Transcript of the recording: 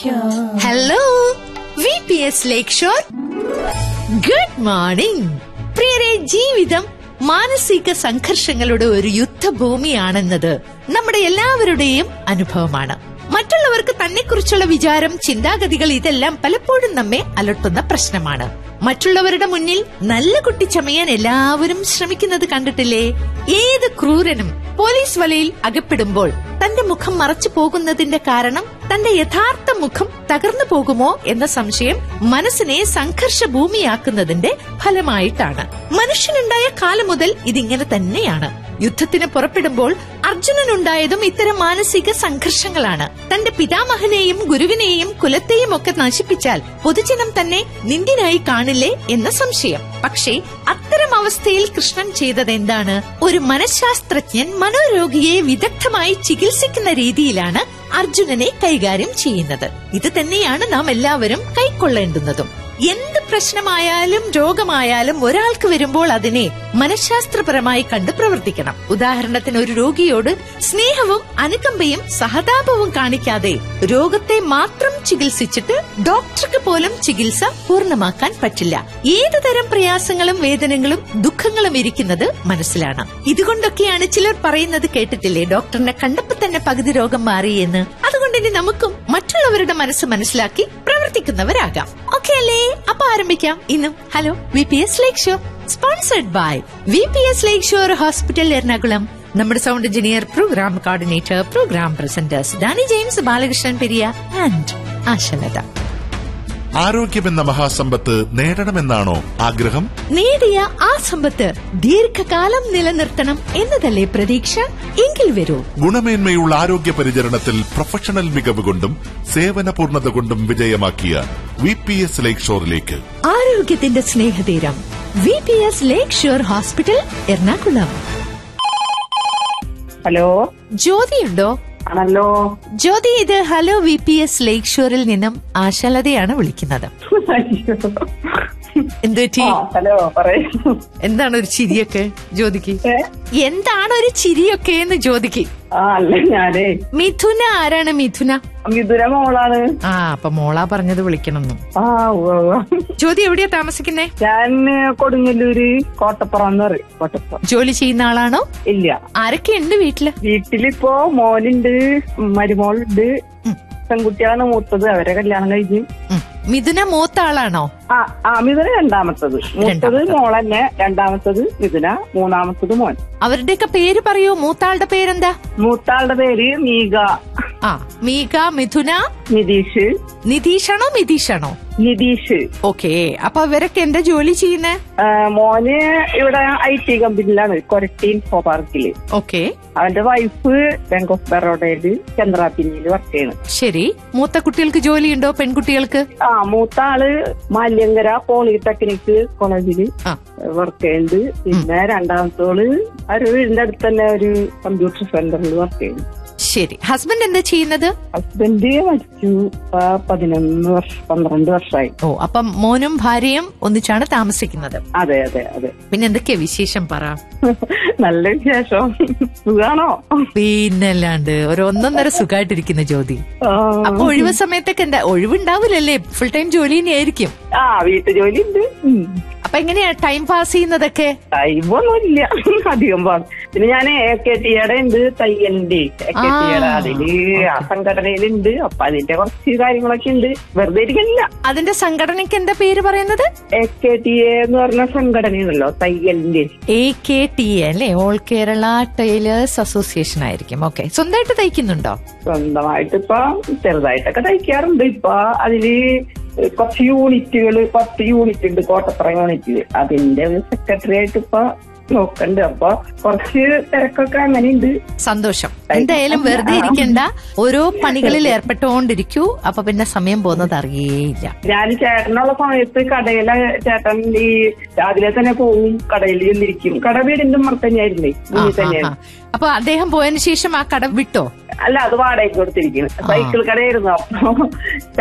Hello V P S ലേക്ക് shore good morning പ്രിയരെ ജീവിതം മാനസിക സംഘർഷങ്ങളുടെ ഒരു യുദ്ധഭൂമിയാണെന്നത് നമ്മുടെ എല്ലാവരുടെയും അനുഭവമാണ് മറ്റുള്ളവർക്ക് തന്നെക്കുറിച്ചുള്ള വിചാരം ചിന്താഗതികൾ ഇതെല്ലാം പലപ്പോഴും നമ്മെ അലട്ടുന്ന പ്രശ്നമാണ് മറ്റുള്ളവരുടെ മുന്നിൽ നല്ല കുട്ടി ചമയാൻ എല്ലാവരും ശ്രമിക്കുന്നത് കണ്ടിട്ടില്ലേ ഏത് ക്രൂരനും പോലീസ് വലയിൽ അകപ്പെടുമ്പോൾ തന്റെ മുഖം മറച്ചു പോകുന്നതിന്റെ കാരണം തന്റെ യഥാർത്ഥ മുഖം തകർന്നു പോകുമോ എന്ന സംശയം മനസ്സിനെ സംഘർഷ ഭൂമിയാക്കുന്നതിന്റെ ഫലമായിട്ടാണ് മനുഷ്യനുണ്ടായ കാലം മുതൽ ഇതിങ്ങനെ തന്നെയാണ് യുദ്ധത്തിന് പുറപ്പെടുമ്പോൾ അർജുനനുണ്ടായതും ഇത്തരം മാനസിക സംഘർഷങ്ങളാണ് തന്റെ പിതാമഹനെയും ഗുരുവിനെയും കുലത്തെയും ഒക്കെ നശിപ്പിച്ചാൽ പൊതുജനം തന്നെ നിന്ദിനായി കാണില്ലേ എന്ന സംശയം പക്ഷേ അത്തരം അവസ്ഥയിൽ കൃഷ്ണൻ ചെയ്തത് എന്താണ് ഒരു മനഃശാസ്ത്രജ്ഞൻ മനോരോഗിയെ വിദഗ്ധമായി ചികിത്സിക്കുന്ന രീതിയിലാണ് അർജുനനെ കൈകാര്യം ചെയ്യുന്നത് ഇത് തന്നെയാണ് നാം എല്ലാവരും കൈക്കൊള്ളേണ്ടുന്നതും എന്ത് പ്രശ്നമായാലും രോഗമായാലും ഒരാൾക്ക് വരുമ്പോൾ അതിനെ മനഃശാസ്ത്രപരമായി കണ്ട് പ്രവർത്തിക്കണം ഉദാഹരണത്തിന് ഒരു രോഗിയോട് സ്നേഹവും അനുകമ്പയും സഹതാപവും കാണിക്കാതെ രോഗത്തെ മാത്രം ചികിത്സിച്ചിട്ട് ഡോക്ടർക്ക് പോലും ചികിത്സ പൂർണ്ണമാക്കാൻ പറ്റില്ല ഏതു തരം പ്രയാസങ്ങളും വേദനകളും ദുഃഖങ്ങളും ഇരിക്കുന്നത് മനസ്സിലാണ് ഇതുകൊണ്ടൊക്കെയാണ് ചിലർ പറയുന്നത് കേട്ടിട്ടില്ലേ ഡോക്ടറിനെ കണ്ടപ്പോ തന്നെ പകുതി രോഗം മാറി എന്ന് അതുകൊണ്ട് ഇനി നമുക്കും മറ്റുള്ളവരുടെ മനസ്സ് മനസ്സിലാക്കി പ്രവർത്തിക്കുന്നവരാകാം ഓക്കെ അല്ലേ അപ്പൊ ആരംഭിക്കാം ഇന്നും hello V P S lakeshore sponsored by V P S lake lakeshore hospital Ernakulam നമ്മുടെ sound engineer programme coordinator programme presenters Danny James Balakrishnan Periya and Ashalatha ആരോഗ്യമെന്ന മഹാസമ്പത്ത് നേടണമെന്നാണോ ആഗ്രഹം നേടിയ ആ സമ്പത്ത് ദീർഘകാലം നിലനിർത്തണം എന്നതല്ലേ പ്രതീക്ഷ എങ്കിൽ വരൂ ഗുണമേന്മയുള്ള ആരോഗ്യ പരിചരണത്തിൽ പ്രൊഫഷണൽ മികവ് കൊണ്ടും സേവന പൂർണ്ണത കൊണ്ടും വിജയമാക്കിയ വി പി എസ് ലേക്ക് ഷോറിലേക്ക് ആരോഗ്യത്തിന്റെ സ്നേഹതീരം വി പി എസ് ലേക്ക് ഷോർ ഹോസ്പിറ്റൽ എറണാകുളം ഹലോ ജ്യോതിയുണ്ടോ ആണല്ലോ ജ്യോതി ഇത് ഹലോ വി പി എസ് ലേക്ക് ഷോറിൽ നിന്നും ആശാലതയാണ് വിളിക്കുന്നത് അയ്യോ. എന്ത് പറ്റി ആ, ഹലോ പറയൂ എന്താണ് ഒരു ചിരിയൊക്കെ ജ്യോതിക്ക് ഏ? എന്താണ് ഒരു ചിരിയൊക്കെ എന്ന് ജ്യോതിക്ക് ആ അല്ല ഞാനേ മിഥുന ആരാണ് മിഥുന മിഥുന മോളാണ് ആ അപ്പൊ മോളാ പറഞ്ഞത് വിളിക്കണമെന്നും ആ ഉവ്വ് ഉവ്വ്. ജ്യോതി എവിടെയാ താമസിക്കുന്നേ ഞാൻ കൊടുങ്ങല്ലൂര് കോട്ടപ്പുറം എന്ന് പറയും കോട്ടപ്പുറം ജോലി ചെയ്യുന്ന ആളാണോ ഇല്ല ആരൊക്കെ ഉണ്ട് വീട്ടില് വീട്ടിലിപ്പോ മോനുണ്ട് മരുമോളുണ്ട് പെൺകുട്ടിയാണ് മൂത്തത് അവരെ കല്യാണം കഴിഞ്ഞ് ഉം. മിഥുന മൂത്ത ആളാണോ ആ ആ മിഥുന രണ്ടാമത്തത് മൂത്തത് രണ്ടാമത്തത്. മോളന്നെ രണ്ടാമത്തത് മിഥുന മൂന്നാമത്തത് മോൻ അവരുടെയൊക്കെ പേര് പറയൂ മൂത്താളുടെ പേരെന്താ മൂത്താളുടെ പേര് മീക ആ മീക മിഥുന നിതീഷ് നിതീഷാണോ മിതീഷാണോ നിതീഷ് ഓക്കെ അപ്പൊ അവരൊക്കെ എന്താ ജോലി ചെയ്യുന്നേ ആ, മോന് ഇവിടെ ഐ ടി കമ്പനിയിലാണ് കൊരട്ടി ഇൻഫോ പാർക്കില് ഓക്കെ അവന്റെ വൈഫ് ബാങ്ക് ഓഫ് ബറോഡയില് ചന്ദ്രാപിന്നിയിൽ വർക്ക് ചെയ്യണം ശരി മൂത്ത കുട്ടികൾക്ക് ജോലിയുണ്ടോ പെൺകുട്ടികൾക്ക് ആ മൂത്ത ആള് മാല്യങ്കര പോളിടെക്നിക് കോളേജില് ആ വർക്ക് ചെയ്യുന്നുണ്ട് പിന്നെ രണ്ടാമത്തോള് ഒരു വീടിന്റെ അടുത്ത് തന്നെ ഒരു കമ്പ്യൂട്ടർ സെന്ററിൽ വർക്ക് ചെയ്യുന്നു ശരി ഹസ്ബൻഡ് എന്താ ചെയ്യുന്നത് ഹസ്ബൻഡ് മരിച്ചു ഇപ്പൊ പതിനൊന്ന് വർഷം പന്ത്രണ്ട് വർഷമായി ഓ അപ്പം മോനും ഭാര്യയും ഒന്നിച്ചാണ് താമസിക്കുന്നത് അതെ അതെ അതെ പിന്നെ എന്തൊക്കെയാ വിശേഷം പറ നല്ല വിശേഷം സുഖാണോ പിന്നല്ലാണ്ട് ഒരു ഒന്നൊന്നര സുഖമായിട്ടിരിക്കുന്ന ജ്യോതി ആ. അപ്പൊ ഒഴിവ് സമയത്തൊക്കെ എന്താ ഒഴിവുണ്ടാവില്ലല്ലേ ഫുൾ ടൈം ജോലി തന്നെയായിരിക്കും ആ വീട്ടു ജോലി ഉണ്ട് ഉം. അപ്പൊ എങ്ങനെയാ ടൈം പാസ് ചെയ്യുന്നതൊക്കെ ടൈമൊന്നുമില്ല അധികം പാട് പിന്നെ ഞാൻ എ കെ ടിയുടെ ഉണ്ട് തയ്യലിന്റെ എ കെ ടിയുടെ ആ. അതില് ആ സംഘടനയിലുണ്ട് അപ്പൊ അതിന്റെ കുറച്ച് കാര്യങ്ങളൊക്കെ ഉണ്ട് വെറുതെ ഇരിക്കണില്ല അതിന്റെ സംഘടനയ്ക്ക് എന്താ പേര് പറയുന്നത് എ കെ ടി എ എന്ന് പറഞ്ഞ സംഘടനയുണ്ടല്ലോ തയ്യലിന്റെ എ കെ ടി എ അല്ലേ ഓൾ കേരള ടൈലേഴ്സ് അസോസിയേഷൻ ആയിരിക്കും ഓക്കെ സ്വന്തമായിട്ട് തയ്ക്കുന്നുണ്ടോ സ്വന്തമായിട്ട് ഇപ്പൊ ചെറുതായിട്ടൊക്കെ തയ്ക്കാറുണ്ട് ഇപ്പൊ അതില് കുറച്ച് യൂണിറ്റുകൾ പത്ത് യൂണിറ്റ് ഉണ്ട് കോട്ടപ്പുറ യൂണിറ്റ് അതിന്റെ സെക്രട്ടറി ആയിട്ട് ഇപ്പൊ നോക്കണ്ട് അപ്പൊ കുറച്ച് തിരക്കൊക്കെ അങ്ങനെയുണ്ട് സന്തോഷം എന്തായാലും വെറുതെ ഇരിക്കണ്ട ഓരോ പണികളിൽ ഏർപ്പെട്ടുകൊണ്ടിരിക്കൂ അപ്പൊ പിന്നെ സമയം പോകുന്നത് അറിയേയില്ല ഞാൻ ചേട്ടനുള്ള സമയത്ത് കടയിലെ ചേട്ടൻ ഈ രാവിലെ തന്നെ പോവും കടയിൽ ചെന്നിരിക്കും കട വീടിന്റെ മറ തന്നെയായിരുന്നേ ആ, മുന്നിൽ ആ, തന്നെയാണ് ആ. അപ്പൊ അദ്ദേഹം പോയതിനു ശേഷം ആ കട വിട്ടോ അല്ല അത് വാടകയ്ക്ക് കൊടുത്തിരിക്കുന്നു സൈക്കിൾ കടയായിരുന്നു അപ്പൊ